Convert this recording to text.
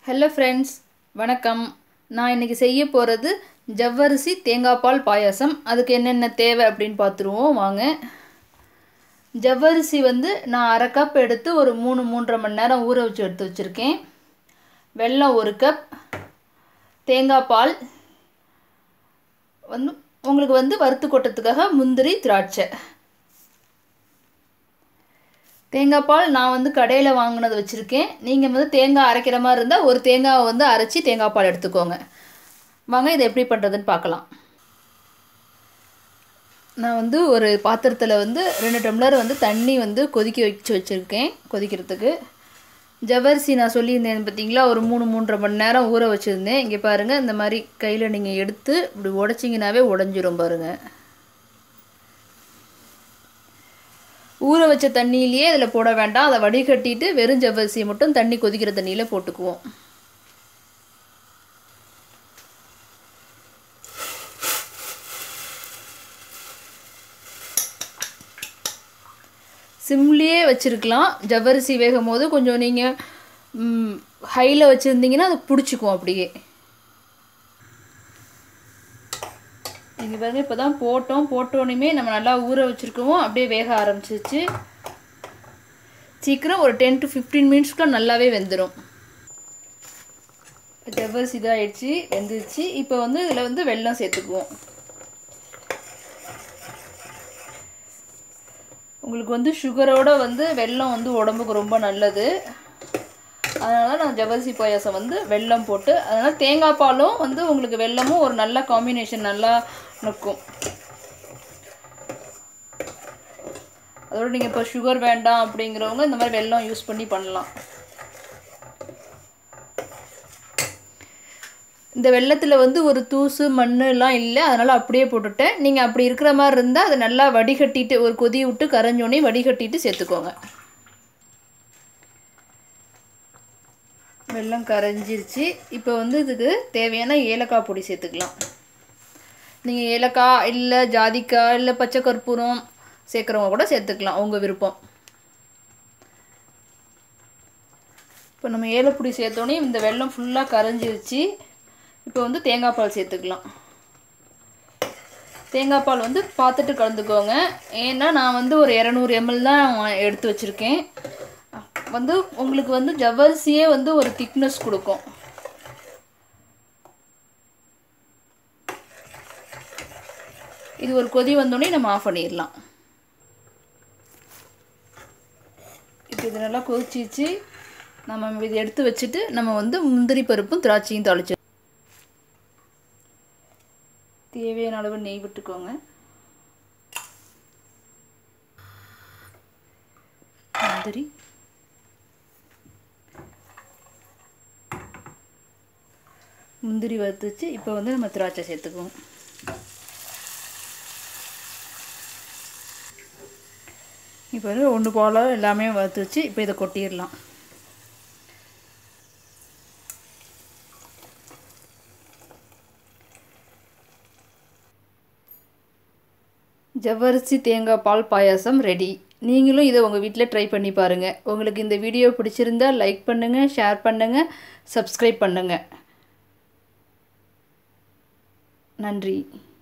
hello friends வணக்கம் நான் இன்றைக்கி செய்ய போகிறது ஜவ்வரிசி தேங்காய் பால் பாயாசம் அதுக்கு என்னென்ன தேவை அப்படின்னு பார்த்துருவோம் வாங்க ஜவ்வரிசி வந்து நான் அரை கப் எடுத்து ஒரு மூணு மூன்றரை மணி நேரம் ஊற வச்சு எடுத்து வச்சுருக்கேன் வெல்லம் ஒரு கப் தேங்காய் பால் வந்து உங்களுக்கு வந்து வறுத்து கொட்டத்துக்காக முந்திரி திராட்சை தேங்காய் பால் நான் வந்து கடையில் வாங்கினது வச்சுருக்கேன் நீங்கள் வந்து தேங்காய் அரைக்கிற மாதிரி இருந்தால் ஒரு தேங்காவை வந்து அரைச்சி தேங்காய் பால் எடுத்துக்கோங்க வாங்க இதை எப்படி பண்ணுறதுன்னு பார்க்கலாம் நான் வந்து ஒரு பாத்திரத்தில் வந்து ரெண்டு டம்ளர் வந்து தண்ணி வந்து கொதிக்க வச்சு வச்சுருக்கேன் கொதிக்கிறதுக்கு ஜவ்வரிசி நான் சொல்லியிருந்தேன் பார்த்தீங்களா ஒரு மூணு மூன்றரை மணி நேரம் ஊற வச்சுருந்தேன் இங்கே பாருங்கள் இந்த மாதிரி கையில் நீங்கள் எடுத்து இப்படி உடச்சிங்கனாவே உடஞ்சிரும் பாருங்கள் ஊற வச்ச தண்ணியிலேயே அதில் போட வேண்டாம் அதை வடிகட்டிட்டு வெறும் ஜவ்வரிசியை மட்டும் தண்ணி கொதிக்கிற தண்ணியில் போட்டுக்குவோம் சிம்லேயே வச்சுருக்கலாம் ஜவ்வரிசி வேகும் போது கொஞ்சம் நீங்கள் ஹையில் வச்சுருந்தீங்கன்னா அது பிடிச்சிக்கும் அப்படியே நீங்கள் பாருங்க இப்போ தான் போட்டோம் போட்டோன்னே நம்ம நல்லா ஊற வச்சுருக்கோம் அப்படியே வேக ஆரம்பிச்சிச்சு சீக்கிரம் ஒரு டென் டு ஃபிஃப்டீன் மினிட்ஸ்க்குலாம் நல்லாவே வெந்துடும் ஜவ்வரிசி இதாகிடுச்சு வெந்துருச்சு இப்போ வந்து இதில் வந்து வெல்லம் சேர்த்துக்குவோம் உங்களுக்கு வந்து சுகரோட வந்து வெல்லம் வந்து உடம்புக்கு ரொம்ப நல்லது அதனால் நான் ஜவ்வரிசி பாயாசம் வந்து வெல்லம் போட்டு அதனால் தேங்காய் பாலும் வந்து உங்களுக்கு வெல்லமும் ஒரு நல்ல காம்பினேஷன் நல்லா நிற்கும் அதோட நீங்கள் இப்போ சுகர் வேண்டாம் அப்படிங்கிறவங்க இந்த மாதிரி வெல்லம் யூஸ் பண்ணி பண்ணலாம் இந்த வெள்ளத்தில் வந்து ஒரு தூசு மண்ணெலாம் இல்லை அதனால் அப்படியே போட்டுட்டேன் நீங்கள் அப்படி இருக்கிற மாதிரி இருந்தால் அதை நல்லா வடிகட்டிட்டு ஒரு கொதி விட்டு கரைஞ்சோடனே வடிகட்டிட்டு சேர்த்துக்கோங்க வெல்லம் கரைஞ்சிருச்சு இப்போ வந்து இதுக்கு தேவையான ஏலக்காய் பொடி சேர்த்துக்கலாம் நீங்கள் ஏலக்காய் இல்லை ஜாதிக்காய் இல்லை பச்சை கற்பூரம் சேர்க்குறவங்க கூட சேர்த்துக்கலாம் உங்கள் விருப்பம் இப்போ நம்ம ஏலப்பொடி சேர்த்தோன்னே இந்த வெல்லம் ஃபுல்லாக கரைஞ்சிருச்சு இப்போ வந்து தேங்காய் பால் சேர்த்துக்கலாம் தேங்காய் பால் வந்து பார்த்துட்டு கலந்துக்கோங்க ஏன்னா நான் வந்து ஒரு இரநூறு எம்எல் தான் எடுத்து வச்சுருக்கேன் வந்து உங்களுக்கு வந்து ஜவ்வரிசியே வந்து ஒரு திக்னஸ் கொடுக்கும் இது ஒரு கொதி வந்தோடனே நம்ம ஆஃப் பண்ணிடலாம் இப்போ இது நல்லா கொதிச்சிச்சு நம்ம இது எடுத்து வச்சுட்டு நம்ம வந்து முந்திரி பருப்பும் திராட்சையும் தாளிச்சு தேவையான அளவு நெய் விட்டுக்கோங்க முந்திரி முந்திரி வறுத்துச்சு இப்போ வந்து நம்ம திராட்சை சேர்த்துக்குவோம் இப்போ வந்து ஒன்று போல் எல்லாமே வறுத்து வச்சு இப்போ இதை கொட்டிடலாம் ஜவ்வரிசி தேங்காய் பால் பாயாசம் ரெடி நீங்களும் இதை உங்கள் வீட்டில் ட்ரை பண்ணி பாருங்கள் உங்களுக்கு இந்த வீடியோ பிடிச்சிருந்தா லைக் பண்ணுங்கள் ஷேர் பண்ணுங்கள் சப்ஸ்கிரைப் பண்ணுங்கள் நன்றி